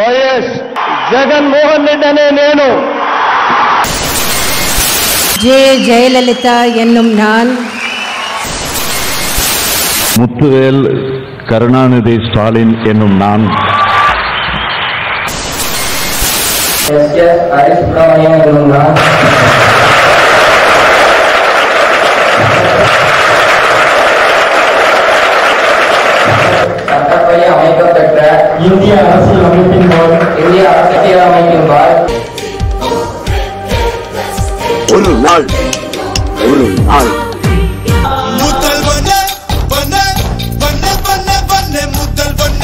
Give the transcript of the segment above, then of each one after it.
YS Jaganmohan Reddy అనే నేను J Jayalalithaa என்னும் நான் முத்துவேல் கருணாநிதி ஸ்டாலின் என்னும் நான் எஸ் எஸ் ஹரி சுப்பிரமணியம் என்னும் நான் சட்டப்படி அமைக்கப்பெற்ற இந்திய அரசியல் அமைப்பின்பால் இந்திய அரசியல் அமைப்பின்பால் ஒரு நாள் ஒரு நாள் முதல் வண்ண வண்ண வண்ண வண்ண வண்ண முதல் வண்ண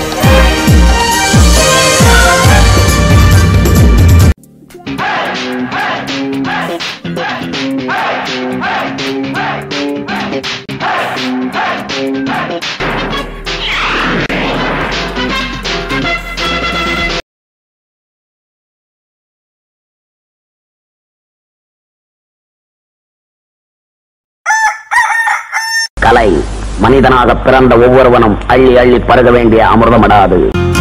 கலை மனிதனாக பிறந்த ஒவ்வொருவனும் அள்ளி அள்ளி பருக வேண்டிய அமிர்தமடாது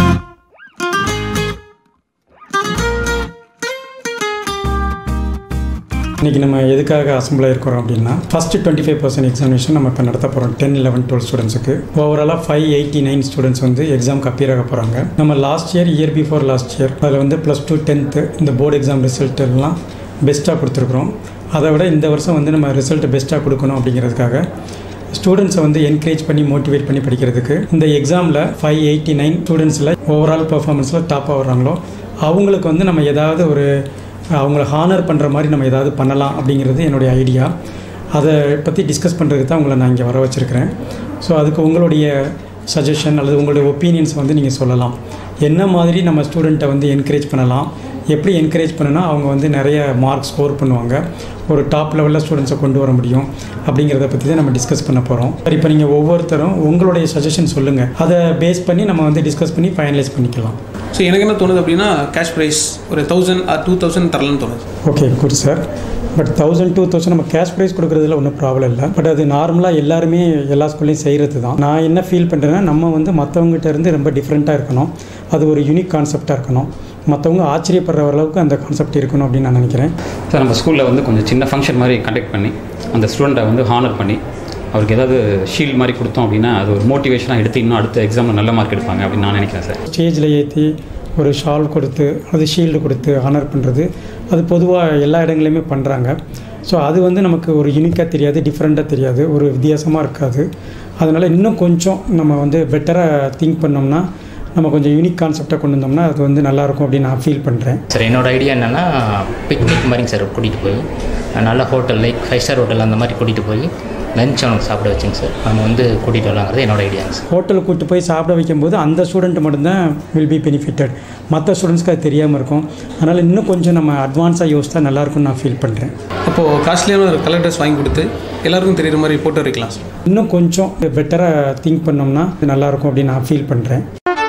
இன்றைக்கி நம்ம எதுக்காக அசம்பிள் இருக்கிறோம் அப்படின்னா first twenty five percent examination நம்ம இப்போ நடத்த போகிறோம் டென் லெவன் டுவெல் ஸ்டூடெண்ட்ஸுக்கு ஓவராலாக ஃபைவ் எயிட்டி நைன் ஸ்டூடெண்ட்ஸ் வந்து எக்ஸாம்க்கு அப்பியர் ஆக போகிறாங்க நம்ம last year year before last year அதில் வந்து ப்ளஸ் டூ டென்த்து இந்த போர்டு எக்ஸாம் ரிசல்ட் எல்லாம் பெஸ்ட்டாக கொடுத்துருக்குறோம் அதை விட இந்த வருஷம் வந்து நம்ம ரிசல்ட் பெஸ்ட்டாக கொடுக்கணும் அப்படிங்கிறதுக்காக ஸ்டூடெண்ட்ஸை வந்து என்கரேஜ் பண்ணி மோட்டிவேட் பண்ணி படிக்கிறதுக்கு இந்த எக்ஸாமில் ஃபைவ் எயிட்டி நைன் ஸ்டூடெண்ட்ஸில் ஓவரால் பர்ஃபார்மன்ஸில் டாப்பாக வர்றாங்களோ அவங்களுக்கு வந்து நம்ம ஏதாவது ஒரு அவங்கள ஹானர் பண்ணுற மாதிரி நம்ம ஏதாவது பண்ணலாம் அப்படிங்கிறது என்னுடைய ஐடியா அதை பற்றி டிஸ்கஸ் பண்ணுறதுக்கு தான் உங்களை நான் இங்கே வர வச்சுருக்கிறேன் ஸோ அதுக்கு உங்களுடைய சஜஷன் அல்லது உங்களுடைய ஒப்பீனியன்ஸ் வந்து நீங்கள் சொல்லலாம் என்ன மாதிரி நம்ம ஸ்டூடெண்ட்டை வந்து என்கரேஜ் பண்ணலாம் எப்படி என்கரேஜ் பண்ணுனா அவங்க வந்து நிறைய மார்க் ஸ்கோர் பண்ணுவாங்க ஒரு டாப் லெவலில் ஸ்டூடெண்ட்ஸை கொண்டு வர முடியும் அப்படிங்கிறத பற்றி தான் நம்ம டிஸ்கஸ் பண்ண போகிறோம் சரி இப்போ நீங்கள் ஒவ்வொருத்தரும் உங்களுடைய சஜஷன் சொல்லுங்கள் அதை பேஸ் பண்ணி நம்ம வந்து டிஸ்கஸ் பண்ணி ஃபைனலைஸ் பண்ணிக்கலாம் ஸோ எனக்கு என்ன தோணுது அப்படின்னா கேஷ் ப்ரைஸ் ஒரு தௌசண்ட் ஆர் டூ தௌசண்ட் தரலான்னு தோணுது okay good sir but thousand two thousand நம்ம கேஷ் ப்ரைஸ் கொடுக்குறதுல ஒன்றும் ப்ராப்ளம் இல்லை பட் அது நார்மலாக எல்லாருமே எல்லா ஸ்கூல்லையும் செய்கிறது தான் நான் என்ன ஃபீல் பண்ணுறேன்னா நம்ம வந்து மற்றவங்ககிட்ட இருந்து ரொம்ப டிஃப்ரெண்ட்டாக இருக்கணும் அது ஒரு யூனிக் கான்செப்டாக இருக்கணும் மற்றவங்க ஆச்சரியப்படுற அளவுக்கு அந்த கான்செப்ட் இருக்கணும் அப்படின்னு நான் நினைக்கிறேன் சார் நம்ம ஸ்கூலில் வந்து கொஞ்சம் சின்ன ஃபங்க்ஷன் மாதிரி கண்டக்ட் பண்ணி அந்த ஸ்டூடெண்ட்டை வந்து ஹானர் பண்ணி அவருக்கு ஏதாவது ஷீல்ட் மாதிரி கொடுத்தோம் அப்படின்னா அது ஒரு மோட்டிவேஷனாக எடுத்து இன்னும் அடுத்த எக்ஸாமில் நல்ல மார்க் எடுப்பாங்க அப்படின்னு நான் நினைக்கிறேன் சார் ஸ்டேஜில் ஏற்றி ஒரு ஷால் கொடுத்து அது ஷீல்டு கொடுத்து ஆனர் பண்ணுறது அது பொதுவாக எல்லா இடங்களையுமே பண்ணுறாங்க ஸோ அது வந்து நமக்கு ஒரு யூனிக்காக தெரியாது டிஃப்ரெண்ட்டாக தெரியாது ஒரு வித்தியாசமாக இருக்காது அதனால் இன்னும் கொஞ்சம் நம்ம வந்து பெட்டராக திங்க் பண்ணோம்னா நம்ம கொஞ்சம் யூனிக் கான்செப்டாக கொண்டு வந்தோம்னா அது வந்து நல்லாயிருக்கும் அப்படின்னு நான் ஃபீல் பண்ணுறேன் சார் என்னோட ஐடியா என்னென்னா பிக்னிக் மாதிரிங்க சார் கூட்டிகிட்டு போய் நல்ல hotel like five star hotel அந்த மாதிரி கூட்டிகிட்டு போய் லஞ்ச் அவனுக்கு சாப்பிட வச்சுங்க சார் நம்ம வந்து கூட்டிகிட்டு வரலாங்கிறது என்னோட ஐடியாங்க சார் ஹோட்டலுக்கு கூட்டு போய் சாப்பிட வைக்கும்போது அந்த ஸ்டூடெண்ட் மட்டும்தான் வில் பி பெனிஃபிட்டட் மற்ற ஸ்டூடெண்ட்ஸ்க்கு அது தெரியாமல் இருக்கும் அதனால் இன்னும் கொஞ்சம் நம்ம அட்வான்ஸாக யோசித்தா நல்லாயிருக்கும்னு நான் ஃபீல் பண்ணுறேன் அப்போது காஸ்ட்லியான ஒரு கலர் ட்ரெஸ் வாங்கி கொடுத்து எல்லாருக்கும் தெரியுற மாதிரி போட்டோ வைக்கலாம் சார் இன்னும் கொஞ்சம் பெட்டராக திங்க் பண்ணோம்னா இது நல்லாயிருக்கும் அப்படின்னு நான் ஃபீல் பண்ணுறேன்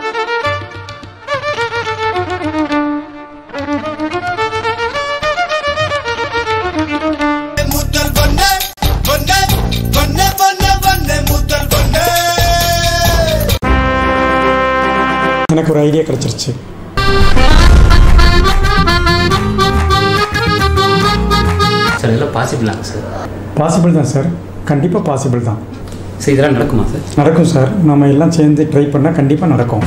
முதல் வண்ண வண்ண வண்ண வண்ண வண்ண முதல் வண்ண எனக்கு ஒரு ஐடியா கிடச்சிருச்சு சார் இதெல்லாம் பாசிபிளாங்க சார் பாசிபிள் தான் சார் கண்டிப்பாக பாசிபிள் தான் சார் இதெல்லாம் நடக்குமா சார் நடக்கும் சார் நம்ம எல்லாம் சேர்ந்து ட்ரை பண்ணால் கண்டிப்பாக நடக்கும்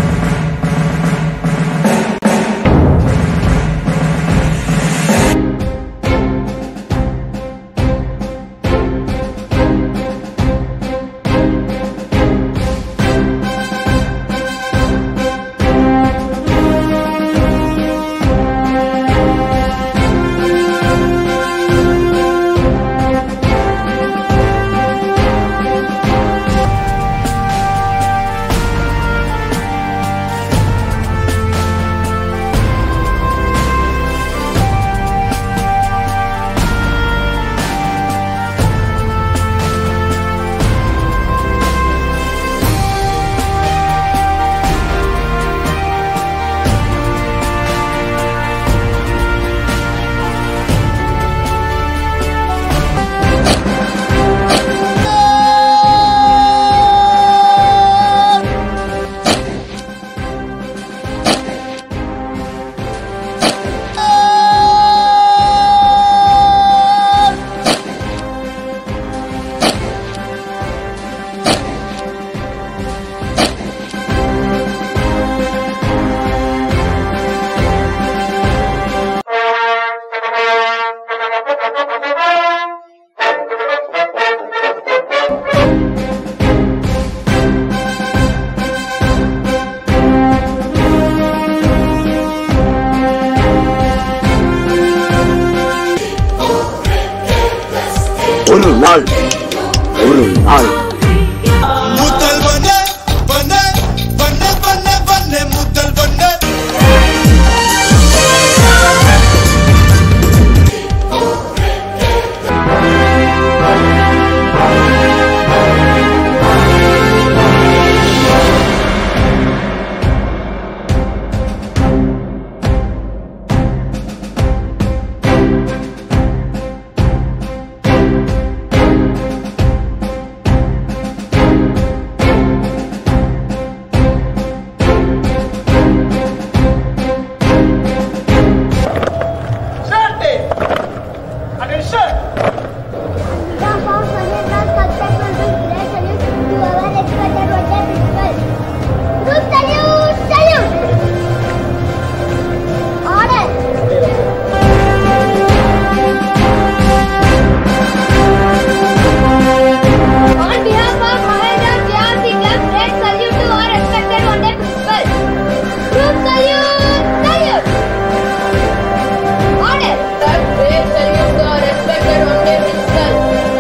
ஒரு நாள் ஒரு நாள் முதல் வண்ண வண்ண வண்ண வண்ண வண்ண முதல் வண்ண On behalf of Mahindra JRC Club, great salute to our respected wanted principal. Group salute, salute. Order. Great salute to our respected wanted principal.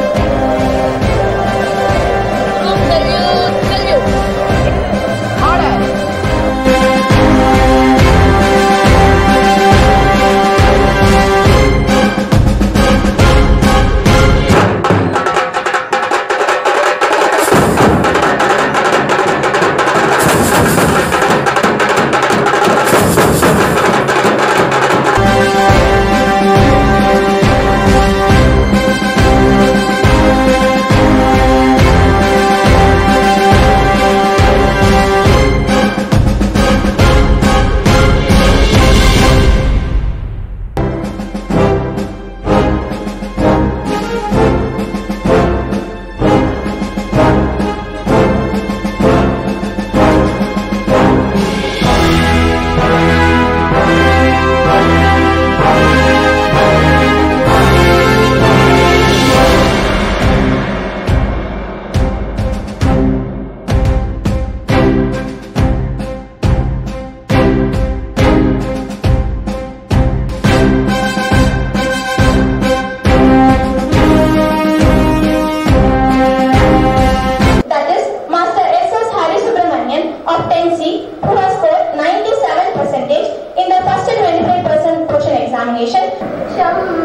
Group salute, salute. Order. That is Master S.S. Hari Subramanian of 10C who has scored 97 percentage in the first 25% portion examination.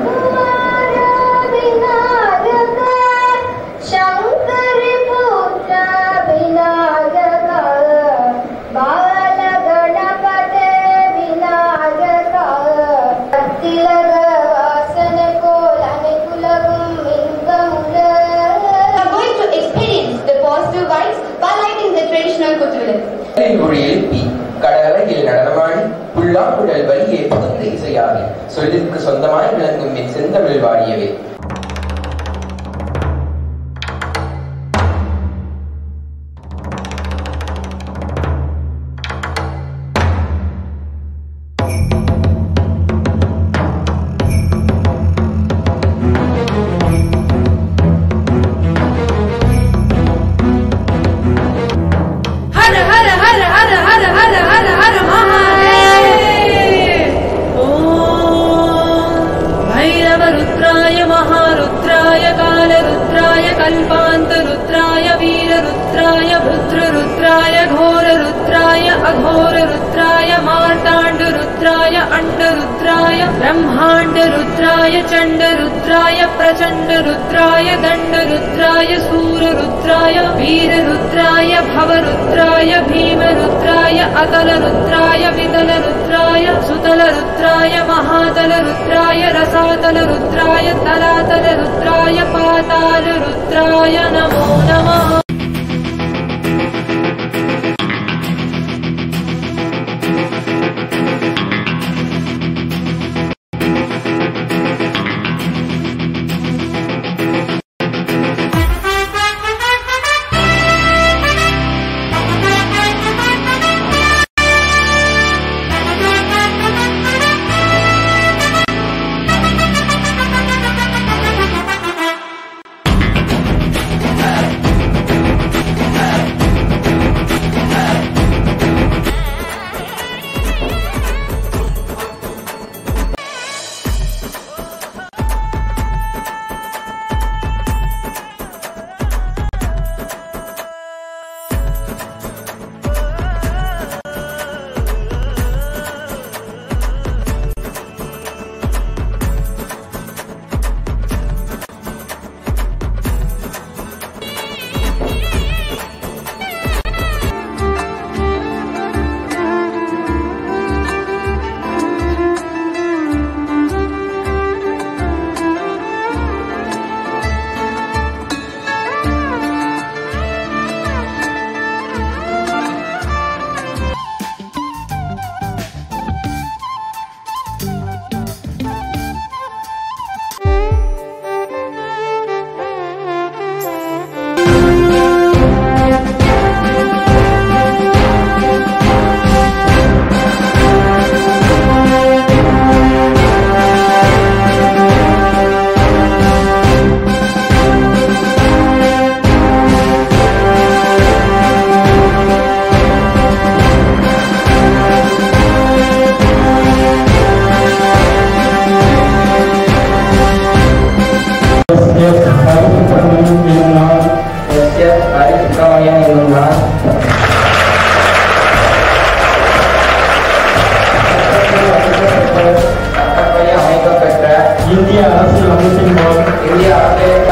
शङ्करि पुत्र विनायक बाल गणपते विनायक तिलक वासन कोलन कुलगुं मिङ्गमुल are going to experience the positive vibes by lighting the traditional kutuvilu. ஒரு எழுப்பி கடலகில் நடனமாடி புல்லாங்குழல் வழியே புகுந்த இசையாடி சொல்லிற்கு சொந்தமாய் விளங்கும் என் செந்தமிழ் வாடியவே हर हर हर हर हर हर हर हर महादेव ॐ भैरव रुद्राय महारुद्राय कालरुद्राय कल्पान्तरुद्राय वीररुद्राय भुद्ररुद्राय घोररुद्राय अघोररुद्राय मार्ताण्डरुद्राय अण्डरुद्राय ब्रह्माण्डरुद्राय चण्डरुद्राय प्रचण्डरुद्राय दण्डरुद्राय सूररुद्राय वीररुद्राय भवरुद्राय भीमरुद्राय अतलरुद्राय वितलरुद्राय सुतलरुद्राय महातलरुद्राय रसातलरुद्राय तलातलरुद्राय पातालरुद्राय नमो नमः Hey!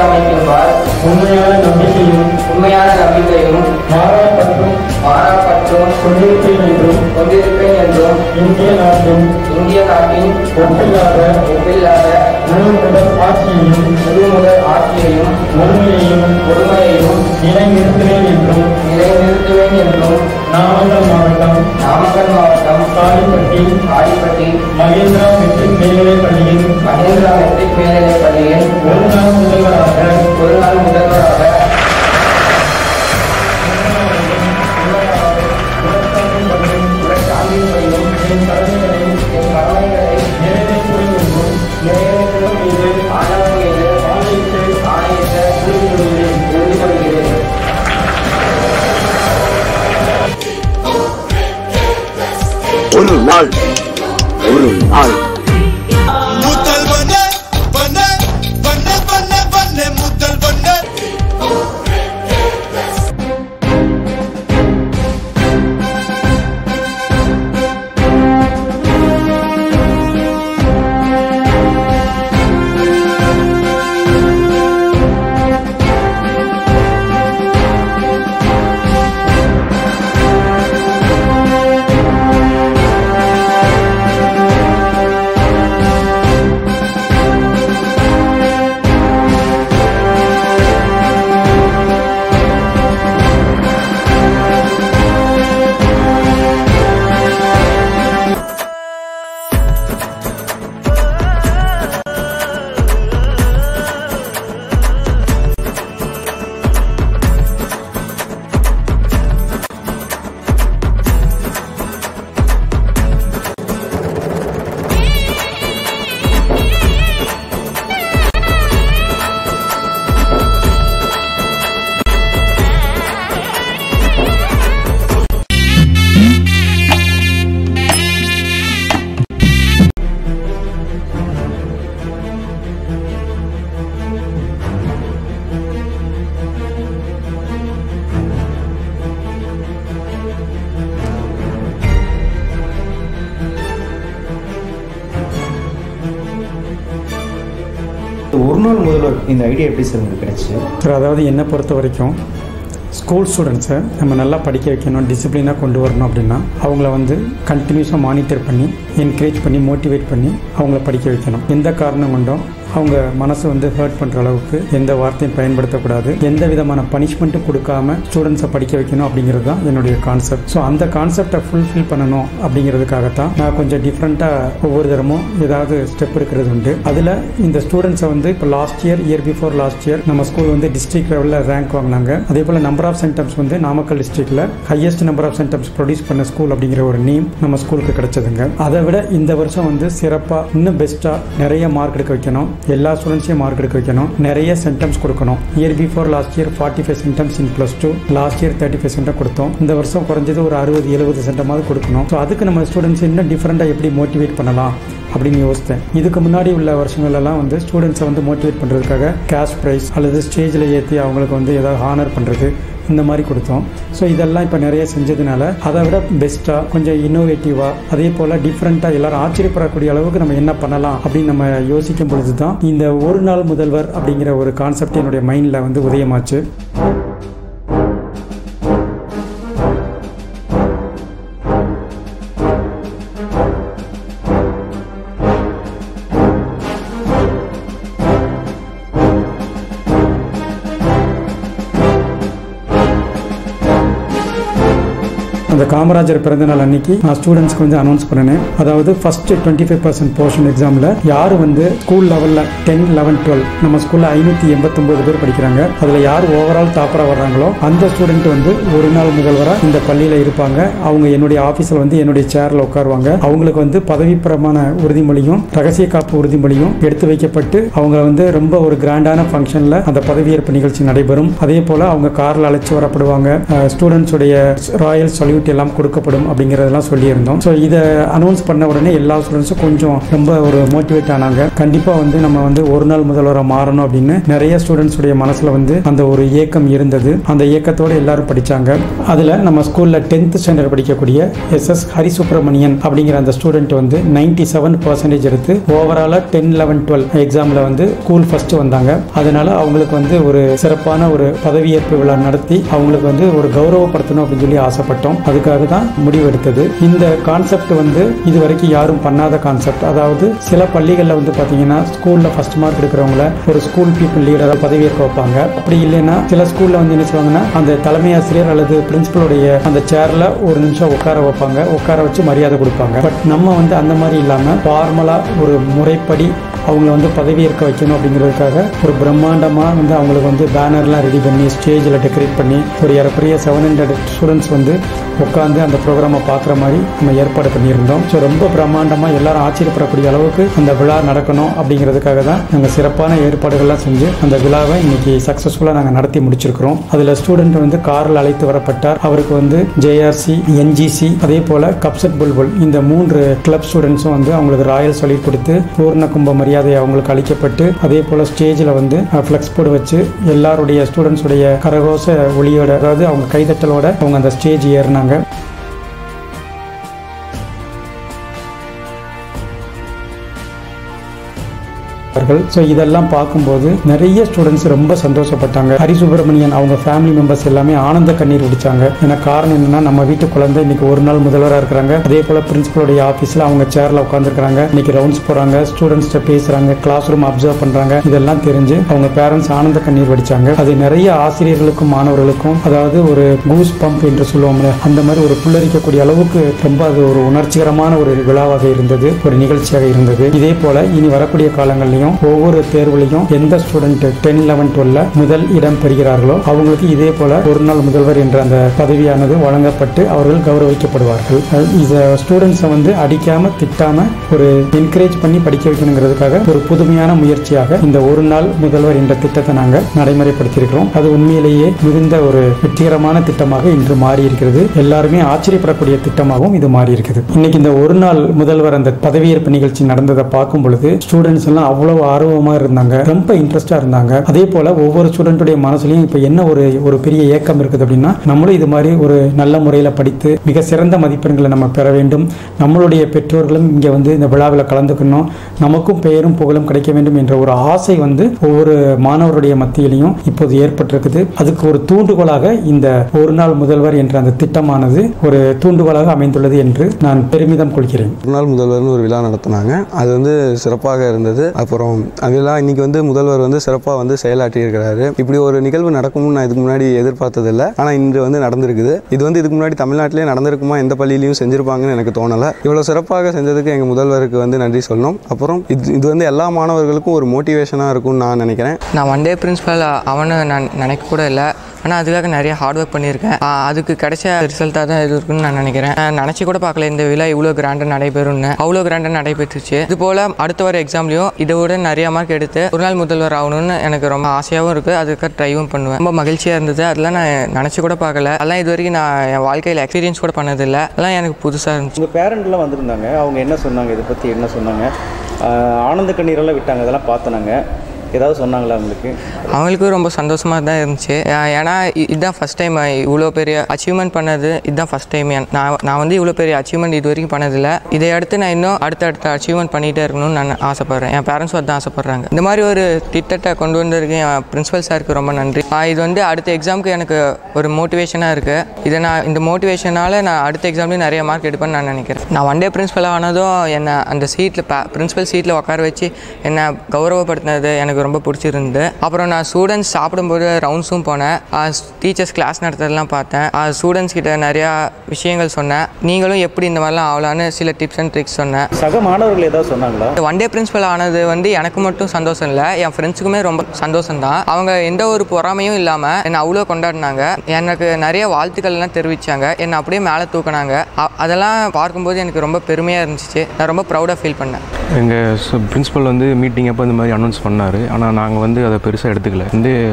அமைக்கின்றார் உண்மையான நம்பிக்கையும் உண்மையான நம்பிக்கையும் மாறாப்பற்றும் மாறாப்பற்றும் கொண்டிருப்பேன் என்றும் கொண்டிருப்பேன் என்றும் இந்திய நாட்டின் இந்திய நாட்டின் ஒப்பில்லாத ஒப்பில்லாத முழு முதல் ஆட்சியையும் முழு முதல் ஆட்சியையும் ஒருமையையும் ஒருமையையும் நிலைநிறுத்துவேன் என்றும் நிலைநிறுத்துவேன் என்றும் நாமக்கல் மாவட்டம் நாமக்கல் மாவட்டம் காளிப்பட்டி காடிப்பட்டி மகேந்திரா மெட்ரிக் மேல்நிலைப் பள்ளியின் மகேந்திரா மெட்ரிக் மேல்நிலைப் பள்ளியில் ஒரு நாள் முதல்வராக ஒரு நாள் முதல்வராக உடற்சான்றின்படியும் என் கடமைகளை என் கடமைகளை நிறைவேற்றுவேன் என்றும் நிறைவேற்றும் மீது ஆணவம் மீது ஆணையிட்டு ஆணையிட்ட உறுதிமொழிகிறேன் உறுதிமொழிகிறேன் ஒரு நாள் ஒரு நாள் முதல்வனே வனே வனே வனே வனே முதல்வனே ஒரு நாள் முதல்வர் இந்த ஐடியா எப்படி சார் உங்களுக்கு கிடைச்சு சார் அதாவது என்னை பொறுத்த வரைக்கும் ஸ்கூல் ஸ்டூடெண்ட்ஸை நம்ம நல்லா படிக்க வைக்கணும் டிசிப்ளினாக கொண்டு வரணும் அப்படின்னா அவங்கள வந்து கண்டினியூஸாக மானிட்டர் பண்ணி என்கரேஜ் பண்ணி மோட்டிவேட் பண்ணி அவங்கள படிக்க வைக்கணும் எந்த காரணம் கொண்டும் அவங்க மனசு வந்து ஹர்ட் பண்ணுற அளவுக்கு எந்த வார்த்தையும் பயன்படுத்தக்கூடாது எந்த விதமான பனிஷ்மெண்ட்டும் கொடுக்காம ஸ்டூடெண்ட்ஸை படிக்க வைக்கணும் அப்படிங்கிறது தான் என்னுடைய கான்செப்ட் ஸோ அந்த கான்செப்டை ஃபுல்ஃபில் பண்ணணும் அப்படிங்கிறதுக்காகத்தான் நான் கொஞ்சம் டிஃப்ரெண்ட்டாக ஒவ்வொரு தரமும் ஏதாவது ஸ்டெப் எடுக்கிறது உண்டு அதில் இந்த ஸ்டூடெண்ட்ஸை வந்து இப்போ last year year before last year நம்ம ஸ்கூல் வந்து டிஸ்ட்ரிக்ட் லெவலில் ரேங்க் வாங்கினாங்க அதே போல் நம்பர் ஆஃப் சென்டம்ஸ் வந்து நாமக்கல் டிஸ்ட்ரிக்ட்ல highest number of centums produce பண்ண ஸ்கூல் அப்படிங்கிற ஒரு நேம் நம்ம ஸ்கூலுக்கு கிடைச்சதுங்க அதை விட இந்த வருஷம் வந்து சிறப்பாக இன்னும் பெஸ்ட்டாக நிறைய மார்க் எடுக்க வைக்கணும் எல்லா ஸ்டூடெண்ட்ஸையும் மார்க் எடுக்க வைக்கணும் நிறைய சென்டம்ஸ் கொடுக்கணும் year before last year forty five centums in plus two last year thirty five centum கொடுத்தோம் இந்த வருஷம் குறைஞ்சது ஒரு அறுபது எழுபது சென்டமாவது கொடுக்கணும் ஸோ அதுக்கு நம்ம ஸ்டூடெண்ட்ஸ் இன்னும் டிஃப்ரெண்ட்டாக எப்படி மோட்டிவேட் பண்ணலாம் அப்படின்னு யோசித்தேன் இதுக்கு முன்னாடி உள்ள வருஷங்கள்லாம் வந்து ஸ்டூடெண்ட்ஸை வந்து மோட்டிவேட் பண்ணுறதுக்காக கேஷ் ப்ரைஸ் அல்லது ஸ்டேஜில் ஏற்றி அவங்களுக்கு வந்து ஏதாவது ஹானர் பண்ணுறது இந்த மாதிரி கொடுத்தோம் ஸோ இதெல்லாம் இப்போ நிறைய செஞ்சதுனால அதை விட பெஸ்ட்டாக கொஞ்சம் இன்னோவேட்டிவாக அதே போல் டிஃப்ரெண்ட்டாக எல்லாரும் ஆச்சரியப்படக்கூடிய அளவுக்கு நம்ம என்ன பண்ணலாம் அப்படின்னு நம்ம யோசிக்கும் பொழுது தான் இந்த ஒரு நாள் முதல்வர் அப்படிங்கிற ஒரு கான்செப்ட் என்னுடைய மைண்டில் வந்து உதயமாச்சு அந்த காமராஜர் பிறந்தநாள் அன்னைக்கு நான் ஸ்டூடெண்ட்ஸ்க்கு வந்து அனௌன்ஸ் பண்ணினேன் அதாவது first twenty five percent portion எக்ஸாமில் யார் வந்து ஸ்கூல் லெவலில் டென் லெவன் டுவெல் நம்ம ஸ்கூலில் ஐநூற்றி எண்பத்தொம்போது பேர் படிக்கிறாங்க அதில் யார் ஓவரால் டாப்பராக வர்றாங்களோ அந்த ஸ்டூடெண்ட் வந்து ஒரு நாள் முதல்வராக இந்த பள்ளியில் இருப்பாங்க அவங்க என்னுடைய ஆஃபீஸில் வந்து என்னுடைய சேரில் உட்காருவாங்க அவங்களுக்கு வந்து பதவி பிரமாண உறுதிமொழியும் ரகசிய காப்பு உறுதிமொழியும் எடுத்து வைக்கப்பட்டு அவங்க வந்து ரொம்ப ஒரு கிராண்டான ஃபங்க்ஷனில் அந்த பதவியேற்பு நிகழ்ச்சி நடைபெறும் அதே போல் அவங்க காரில் அழைச்சி வரப்படுவாங்க ஸ்டூடெண்ட்ஸுடைய ராயல் சல்யூட் ரிசல்ட் எல்லாம் கொடுக்கப்படும் அப்படிங்கிறதெல்லாம் சொல்லியிருந்தோம் ஸோ இதை அனௌன்ஸ் பண்ண உடனே எல்லா ஸ்டூடெண்ட்ஸும் கொஞ்சம் ரொம்ப ஒரு மோட்டிவேட் ஆனாங்க கண்டிப்பாக வந்து நம்ம வந்து ஒரு நாள் முதல்வராக மாறணும் அப்படின்னு நிறைய ஸ்டூடெண்ட்ஸுடைய மனசில் வந்து அந்த ஒரு ஏக்கம் இருந்தது அந்த ஏக்கத்தோடு எல்லாரும் படித்தாங்க அதில் நம்ம ஸ்கூலில் டென்த் ஸ்டாண்டர்ட் படிக்கக்கூடிய எஸ் எஸ் ஹரிசுப்ரமணியன் அப்படிங்கிற அந்த ஸ்டூடெண்ட் வந்து நைன்டி செவன் பர்சன்டேஜ் எடுத்து ஓவராலாக டென் லெவன் டுவெல் எக்ஸாமில் வந்து ஸ்கூல் ஃபஸ்ட்டு வந்தாங்க அதனால அவங்களுக்கு வந்து ஒரு சிறப்பான ஒரு பதவியேற்பு விழா நடத்தி அவங்களுக்கு வந்து ஒரு கௌரவப்படுத்தணும் அப்படின்னு சொல்லி ஆசைப்பட்டோம் அதுக்காக தான் முடிவெடுத்தது இந்த கான்செப்ட் வந்து இது வரைக்கும் யாரும் பண்ணாத கான்செப்ட் அதாவது சில பள்ளிகளில் வந்து பார்த்தீங்கன்னா ஸ்கூலில் ஃபர்ஸ்ட் மார்க் எடுக்கிறவங்கள ஒரு ஸ்கூல் பீப்புள் லீடராக பதவியேற்க வைப்பாங்க அப்படி இல்லைன்னா சில ஸ்கூலில் வந்து என்ன செய்வாங்கன்னா அந்த தலைமை ஆசிரியர் அல்லது பிரின்சிபலுடைய அந்த சேரில் ஒரு நிமிஷம் உட்கார வைப்பாங்க உட்கார வச்சு மரியாதை கொடுப்பாங்க பட் நம்ம வந்து அந்த மாதிரி இல்லாமல் ஃபார்மலாக ஒரு முறைப்படி அவங்கள வந்து பதவியேற்க வைக்கணும் அப்படிங்கிறதுக்காக ஒரு பிரம்மாண்டமாக வந்து அவங்களுக்கு வந்து பேனர்லாம் ரெடி பண்ணி ஸ்டேஜில் டெக்கரேட் பண்ணி ஒரு ஏறக்குறைய செவன் ஹண்ட்ரட் ஸ்டூடெண்ட்ஸ் வந்து உட்காந்து அந்த ப்ரோக்ராமை பார்க்குற மாதிரி நம்ம ஏற்பாடு பண்ணியிருந்தோம் ஸோ ரொம்ப பிரம்மாண்டமாக எல்லாரும் ஆச்சரியப்படக்கூடிய அளவுக்கு அந்த விழா நடக்கணும் அப்படிங்கிறதுக்காக தான் நாங்கள் சிறப்பான ஏற்பாடுகள்லாம் செஞ்சு அந்த விழாவை இன்னைக்கு சக்ஸஸ்ஃபுல்லாக நாங்கள் நடத்தி முடிச்சிருக்கிறோம் அதில் ஸ்டூடெண்ட் வந்து காரில் அழைத்து வரப்பட்டார் அவருக்கு வந்து ஜேஆர்சி என்ஜிசி அதே போல் கப்சட் புல்புல் இந்த மூன்று கிளப் ஸ்டூடெண்ட்ஸும் வந்து அவங்களுக்கு ராயல் சொல்லி கொடுத்து பூர்ண கும்ப மரியாதை அவங்களுக்கு அளிக்கப்பட்டு அதே போல் ஸ்டேஜில் வந்து ஃப்ளெக்ஸ் போர்டு வச்சு எல்லாருடைய ஸ்டூடெண்ட்ஸுடைய கரகோச ஒளியோட அதாவது அவங்க கைதட்டலோட அவங்க அந்த ஸ்டேஜ் ஏறினாங்க ஸோ இதெல்லாம் பார்க்கும்போது நிறைய ஸ்டூடெண்ட்ஸ் ரொம்ப சந்தோஷப்பட்டாங்க ஹரி சுப்பிரமணியன் அவங்க ஃபேமிலி மெம்பர்ஸ் எல்லாமே ஆனந்த கண்ணீர் குடிச்சாங்க ஏன்னா காரணம் என்னன்னா நம்ம வீட்டு குழந்தை இன்னைக்கு ஒரு நாள் முதல்வராக இருக்கிறாங்க அதே போல பிரின்சிபலுடைய ஆஃபீஸில் அவங்க சேர்ல உட்காந்துருக்காங்க இன்னைக்கு ரவுண்ட்ஸ் போறாங்க ஸ்டூடெண்ட்ஸ்ட்ட பேசுறாங்க கிளாஸ் ரூம் அப்சர்வ் பண்றாங்க இதெல்லாம் தெரிஞ்சு அவங்க பேரண்ட்ஸ் ஆனந்த கண்ணீர் வடிச்சாங்க அது நிறைய ஆசிரியர்களுக்கும் மாணவர்களுக்கும் அதாவது ஒரு கூஸ் பம்ப் என்று சொல்லுவோம்ல அந்த மாதிரி ஒரு புல்லரிக்கக்கூடிய அளவுக்கு ரொம்ப அது ஒரு உணர்ச்சிகரமான ஒரு விழாவாக இருந்தது ஒரு நிகழ்ச்சியாக இருந்தது இதே போல இனி வரக்கூடிய காலங்கள்லையும் ஒவ்வொரு தேர்வுலையும் எந்த ஸ்டூடெண்ட் டென் லெவன் டுவெல்ல முதல் இடம் பெறுகிறார்களோ அவங்களுக்கு இதே போல ஒரு நாள் முதல்வர் என்ற அந்த பதவியானது வழங்கப்பட்டு அவர்கள் கௌரவிக்கப்படுவார்கள் அஹ் இத ஸ்டூடெண்ட்ஸை வந்து அடிக்காம திட்டாம ஒரு என்கரேஜ் பண்ணி படிக்க வைக்கணுங்கிறதுக்காக ஒரு புதுமையான முயற்சியாக இந்த ஒரு நாள் முதல்வர் என்ற திட்டத்தை நாங்கள் நடைமுறைப்படுத்தியிருக்கிறோம் அது உண்மையிலேயே மிகுந்த ஒரு வெற்றிகரமான திட்டமாக இன்று மாறி இருக்கிறது எல்லாருமே ஆச்சரியப்படக்கூடிய திட்டமாகவும் இது மாறி இருக்குது இன்னைக்கு இந்த ஒரு நாள் முதல்வர் அந்த பதவியேற்பு நிகழ்ச்சி நடந்ததை பார்க்கும் பொழுது ஸ்டூடெண்ட்ஸ் எல்லாம் அவ்வளவு ஆர்வமா இருந்தாங்க ரொம்ப இன்ட்ரெஸ்டா இருந்தாங்க அதே போல ஒவ்வொரு ஸ்டூடெண்ட்டுடைய மனசுலயும் இப்ப என்ன ஒரு ஒரு பெரிய ஏக்கம் இருக்குது அப்படின்னா நம்மளும் இது மாதிரி ஒரு நல்ல முறையில படித்து மிக சிறந்த மதிப்பெண்களை நம்ம பெற வேண்டும் நம்மளுடைய பெற்றோர்களும் இங்க வந்து இந்த விழாவில் கலந்துக்கணும் நமக்கும் பெயரும் புகழும் கிடைக்க வேண்டும் என்ற ஒரு ஆசை வந்து ஒவ்வொரு மாணவருடைய மத்தியிலையும் இப்போது ஏற்பட்டிருக்குது அதுக்கு ஒரு தூண்டுகோலாக இந்த ஒரு நாள் முதல்வர் என்ற அந்த திட்டமானது ஒரு தூண்டுகோலாக அமைந்துள்ளது என்று நான் பெருமிதம் கொள்கிறேன் ஒரு நாள் முதல்வர்னு ஒரு விழா நடத்தினாங்க அது வந்து சிறப்பாக இருந்தது அப்புறம் அது விழா இன்னைக்கு வந்து முதல்வர் வந்து சிறப்பாக வந்து செயலாற்றி இருக்கிறாரு இப்படி ஒரு நிகழ்வு நடக்கும்னு நான் இதுக்கு முன்னாடி எதிர்பார்த்ததில்லை ஆனால் இன்று வந்து நடந்திருக்குது இது வந்து இதுக்கு முன்னாடி தமிழ்நாட்டிலே நடந்திருக்குமா எந்த பள்ளியிலையும் செஞ்சிருப்பாங்கன்னு எனக்கு தோணலை இவ்வளோ சிறப்பாக செஞ்சதுக்கு எங்கள் முதல்வருக்கு வந்து நன்றி சொல்லணும் அப்புறம் இது இது வந்து எல்லா மாணவர்களுக்கும் ஒரு மோட்டிவேஷனாக இருக்கும்னு நான் நினைக்கிறேன் நான் ஒன் டே பிரின்ஸிபல் அவனு நான் நினைக்க கூட இல்லை ஆனால் அதுக்காக நிறைய ஹார்ட் ஒர்க் பண்ணியிருக்கேன் ஆ, அதுக்கு கிடைச்ச ரிசல்ட்டாக தான் இது இருக்குன்னு நான் நினைக்கிறேன் நான் நினச்சி கூட பார்க்கல இந்த விழா இவ்வளோ கிராண்டாக நடைபெறும்னு அவ்வளோ கிராண்டாக நடைபெற்றுச்சு இது போல் அடுத்த வர எக்ஸாம்லையும் இதை விட நிறைய மார்க் எடுத்து ஒரு நாள் முதல்வர் ஆகணும்னு எனக்கு ரொம்ப ஆசையாகவும் இருக்குது அதுக்காக ட்ரைவும் பண்ணுவேன் ரொம்ப மகிழ்ச்சியாக இருந்தது அதெல்லாம் நான் நினச்சி கூட பார்க்கல அதெல்லாம் இது வரைக்கும் நான் என் வாழ்க்கையில் எக்ஸ்பீரியன்ஸ் கூட பண்ணதில்லை அதெல்லாம் எனக்கு புதுசாக இருந்துச்சு உங்கள் பேரண்ட்லாம் வந்திருந்தாங்க அவங்க என்ன சொன்னாங்க இதை பற்றி என்ன சொன்னாங்க ஆஹ் ஆனந்த கண்ணீரெல்லாம் விட்டாங்க அதெல்லாம் பார்த்தனாங்க ஏதாவது சொன்னாங்களா உங்களுக்கு அவங்களுக்கும் ரொம்ப சந்தோஷமாக தான் இருந்துச்சு ஏ- ஏன்னா இ- இதுதான் ஃபஸ்ட் டைம் இவ்வளோ பெரிய அச்சீவ்மெண்ட் பண்ணது இதுதான் ஃபஸ்ட் டைம் நான் நான் வந்து இவ்வளோ பெரிய அச்சீவ்மெண்ட் இது வரைக்கும் பண்ணதில்லை இதை அடுத்து நான் இன்னும் அடுத்தடுத்த அச்சீவ்மெண்ட் பண்ணிகிட்டே இருக்கணும்னு நான் ஆசைப்பட்றேன் என் பேரண்ட்ஸும் அதான் ஆசைப்பட்றாங்க இந்த மாதிரி ஒரு திட்டத்தை கொண்டு வந்திருக்க என் பிரின்சிபல் சாருக்கு ரொம்ப நன்றி ஆ, இது வந்து அடுத்த எக்ஸாமுக்கு எனக்கு ஒரு மோட்டிவேஷனாக இருக்குது இதை நான் இந்த மோட்டிவேஷனால் நான் அடுத்த எக்ஸாம்லேயும் நிறைய மார்க் எடுப்பேன்னு நான் நினைக்கிறேன் நான் ஒன் டே பிரின்சிபல் ஆனதும் என்னை அந்த சீட்டில் பிரின்சிபல் சீட்டில் உட்கார வச்சு என்னை கௌரவப்படுத்தினது எனக்கு ரொம்ப பிடிச்சிருந்து அப்புறம் நான் ஸ்டூடெண்ட்ஸ் சாப்பிடும்போது ரவுண்ட்ஸும் போனேன் டீச்சர்ஸ் கிளாஸ் நடத்துறதெல்லாம் பார்த்தேன் ஸ்டூடெண்ட்ஸ் கிட்ட நிறையா விஷயங்கள் சொன்னேன் நீங்களும் எப்படி இந்த மாதிரிலாம் ஆகலான்னு சில டிப்ஸ் அண்ட் ட்ரிக்ஸ் சொன்னேன் சக மாணவர்கள் ஏதாவது சொன்னாங்களா ஒன் டே பிரின்சிபல் ஆனது வந்து எனக்கு மட்டும் சந்தோஷம் இல்லை என் ஃப்ரெண்ட்ஸுக்குமே ரொம்ப சந்தோஷம் தான் அவங்க எந்த ஒரு பொறாமையும் இல்லாமல் என்னை அவ்வளோ கொண்டாடினாங்க எனக்கு நிறைய வாழ்த்துக்கள்லாம் தெரிவித்தாங்க என்னை அப்படியே மேலே தூக்கினாங்க அ- அதெல்லாம் பார்க்கும்போது எனக்கு ரொம்ப பெருமையாக இருந்துச்சு நான் ரொம்ப ப்ரௌடாக ஃபீல் பண்ணேன் எங்கள் பிரின்ஸிபல் வந்து மீட்டிங் அப்போ இந்த மாதிரி அனௌன்ஸ் பண்ணார் ஆனால் நாங்கள் வந்து அதை பெருசாக எடுத்துக்கல வந்து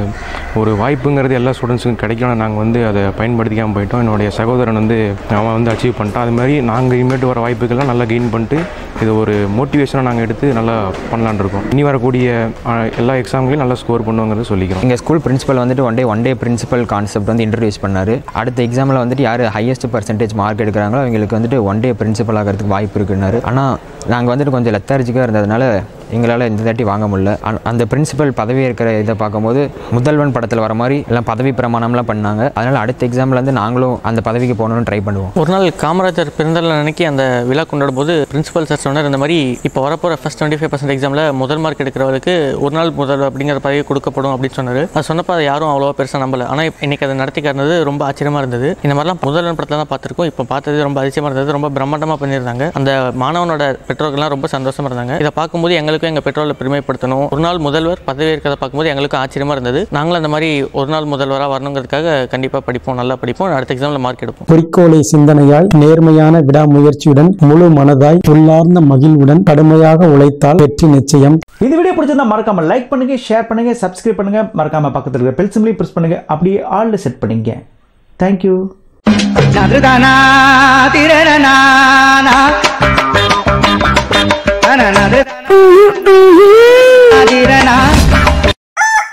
ஒரு வாய்ப்புங்கிறது எல்லா ஸ்டூடெண்ட்ஸுக்கும் கிடைக்கணும் நாங்கள் வந்து அதை பயன்படுத்திக்காமல் போயிட்டோம் என்னுடைய சகோதரன் வந்து அவன் வந்து அச்சீவ் பண்ணிட்டான் அது மாதிரி நாங்கள் இனிமேட்டு வர வாய்ப்புகள்லாம் நல்லா கெயின் பண்ணிட்டு இது ஒரு மோட்டிவேஷனாக நாங்கள் எடுத்து நல்லா பண்ணலான்னு இருக்கோம் இனி வரக்கூடிய ஆஹ், எல்லா எக்ஸாம்களையும் நல்லா ஸ்கோர் பண்ணுவோங்கிறது சொல்லிக்கிறோம் எங்கள் ஸ்கூல் பிரின்சிபல் வந்துட்டு one day one day principal concept வந்து இன்ட்ரடியூஸ் பண்ணார் அடுத்த எக்ஸாமில் வந்துட்டு யார் ஹையஸ்ட் பர்சன்டேஜ் மார்க் எடுக்கிறாங்களோ அவங்களுக்கு வந்துட்டு ஒன் டே பிரின்சிபல் ஆகிறதுக்கு வாய்ப்பு இருக்குன்னாரு ஆனால் நாங்கள் வந்துட்டு கொஞ்சம் லெத்தார்ஜிக்காக இருந்ததுனால எங்களால் இந்த தாட்டி வாங்க முடியல அ- அந்த பிரின்சிபல் பதவி இருக்கிற இதை பார்க்கும்போது முதல்வன் படத்தில் வர மாதிரி எல்லாம் பதவி பிரமாணம்லாம் பண்ணாங்க அதனால் அடுத்த எக்ஸாமில் வந்து நாங்களும் அந்த பதவிக்கு போகணும்னு ட்ரை பண்ணுவோம் ஒரு நாள் காமராஜர் பிறந்தநாள் அன்னைக்கு அந்த விழா கொண்டாடும் போது பிரின்சிபல் சார் சொன்னார் இந்த மாதிரி இப்போ வரப்போகிற ஃபஸ்ட் டுவெண்ட்டி ஃபைவ் பர்சன்ட் எக்ஸாமில் முதல் மார்க் எடுக்கிறவருக்கு ஒரு நாள் முதல் அப்படிங்கிற பதவி கொடுக்கப்படும் அப்படின்னு சொன்னார் அது சொன்னப்போ அதை யாரும் அவ்வளோவா பெருசாக நம்பல ஆனால் இன்னைக்கு அதை நடத்தி காட்டினது ரொம்ப ஆச்சரியமாக இருந்தது இந்த மாதிரிலாம் முதல்வன் படத்தில் தான் பார்த்துருக்கோம் இப்போ பார்த்தது ரொம்ப அதிசயமாக இருந்தது ரொம்ப பிரம்மாண்டமாக பண்ணியிருந்தாங்க அந்த மாணவனோட பெற்றோர்கள்லாம் ரொம்ப சந்தோஷமா இருந்தாங்க இதை பார்க்கும்போது எங்களுக்கும் எங்கள் பெற்றோரை பெருமைப்படுத்தணும் ஒரு நாள் முதல்வர் பதவி இருக்கிறத பார்க்கும்போது எங்களுக்கும் ஆச்சரியமாக இருந்தது நாங்களும் அந்த மாதிரி ஒரு நாள் முதல்வராக வரணுங்கிறதுக்காக கண்டிப்பாக படிப்போம் நல்லா படிப்போம் அடுத்த எக்ஸாமில் மார்க் எடுப்போம் குறிக்கோளை சிந்தனையாய் நேர்மையான விடாமுயற்சியுடன் முழு மனதாய் உள்ளார்ந்த மகிழ்வுடன் கடுமையாக உழைத்தால் வெற்றி நிச்சயம் இந்த வீடியோ பிடிச்சிருந்தா மறக்காம லைக் பண்ணுங்க ஷேர் பண்ணுங்க சப்ஸ்கிரைப் பண்ணுங்க மறக்காம பக்கத்துல இருக்கிற பெல் சிம்லையும் பிரஸ் பண்ணுங்க அப்படியே ஆல்ல செட் பண்ணிங்க தேங்க்யூ நதுதானா திரனா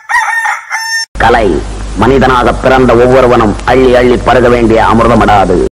கலை மனிதனாக பிறந்த ஒவ்வொருவனும் அள்ளி அள்ளி பருக வேண்டிய அமிர்தமடாது